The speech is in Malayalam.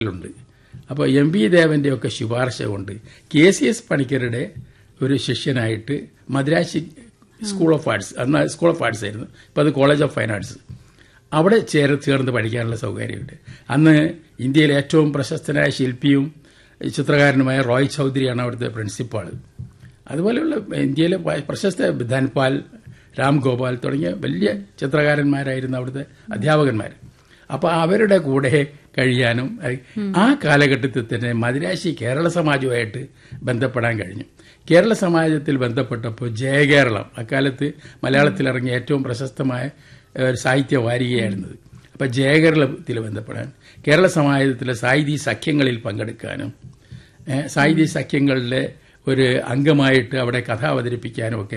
ഉണ്ട് അപ്പോൾ എം വി ദേവന്റെ ഒക്കെ ശുപാർശ കൊണ്ട് കെ സി എസ് പണിക്കരുടെ ഒരു ശിഷ്യനായിട്ട് മദ്രാശി സ്കൂൾ ഓഫ് ആർട്സ് അന്ന് സ്കൂൾ ഓഫ് ആർട്സ് ആയിരുന്നു ഇപ്പോൾ അത് കോളേജ് ഓഫ് ഫൈൻ ആർട്സ് അവിടെ ചേർ ചേർന്ന് പഠിക്കാനുള്ള സൗകര്യമുണ്ട് അന്ന് ഇന്ത്യയിലെ ഏറ്റവും പ്രശസ്തനായ ശില്പിയും ചിത്രകാരനുമായ റോയ് ചൌധരിയാണ് അവിടുത്തെ പ്രിൻസിപ്പാൾ അതുപോലെയുള്ള ഇന്ത്യയിലെ പ- പ്രശസ്ത ധൻപാൽ രാം ഗോപാൽ തുടങ്ങിയ വലിയ ചിത്രകാരന്മാരായിരുന്ന അവിടുത്തെ അധ്യാപകന്മാർ അപ്പോൾ അവരുടെ കൂടെ കഴിയാനും അഹ് ആ കാലഘട്ടത്തിൽ തന്നെ മദിരാശി കേരള സമാജവുമായിട്ട് ബന്ധപ്പെടാൻ കഴിഞ്ഞു കേരള സമാജത്തിൽ ബന്ധപ്പെട്ടപ്പോൾ ജയകേരളം അക്കാലത്ത് മലയാളത്തിൽ ഇറങ്ങിയ ഏറ്റവും പ്രശസ്തമായ ഏഹ്, ഒരു സാഹിത്യ വാരികയായിരുന്നത് അപ്പം ജയകേരളത്തിൽ ബന്ധപ്പെടാൻ കേരള സമാജത്തിലെ സാഹിതി സഖ്യങ്ങളിൽ പങ്കെടുക്കാനും ഏഹ്, സാഹിതി സഖ്യങ്ങളിലെ ഒരു അംഗമായിട്ട് അവിടെ കഥ അവതരിപ്പിക്കാനും ഒക്കെ